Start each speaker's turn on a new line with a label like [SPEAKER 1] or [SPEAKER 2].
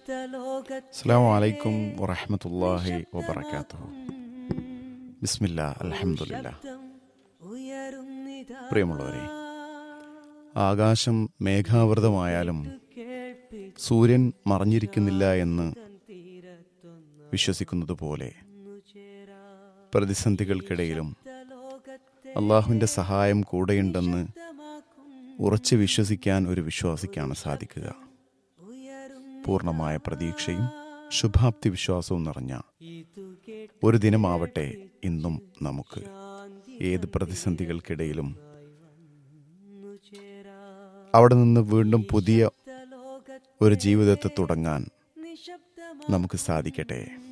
[SPEAKER 1] അസ്സാം വലൈക്കും വറഹമത്തല്ലാഹി വബർക്കാത്തു ബിസ്മില്ല അലഹമുല്ല പ്രിയമുള്ളവരെ ആകാശം മേഘാവൃതമായാലും സൂര്യൻ മറഞ്ഞിരിക്കുന്നില്ല എന്ന് വിശ്വസിക്കുന്നത് പോലെ പ്രതിസന്ധികൾക്കിടയിലും അള്ളാഹുവിൻ്റെ സഹായം കൂടെയുണ്ടെന്ന് ഉറച്ചു വിശ്വസിക്കാൻ ഒരു വിശ്വാസിക്കാണ് സാധിക്കുക പൂർണ്ണമായ പ്രതീക്ഷയും ശുഭാപ്തി വിശ്വാസവും നിറഞ്ഞ ഒരു ദിനമാവട്ടെ ഇന്നും നമുക്ക് ഏത് പ്രതിസന്ധികൾക്കിടയിലും അവിടെ നിന്ന് വീണ്ടും പുതിയ ഒരു ജീവിതത്തെ തുടങ്ങാൻ നമുക്ക് സാധിക്കട്ടെ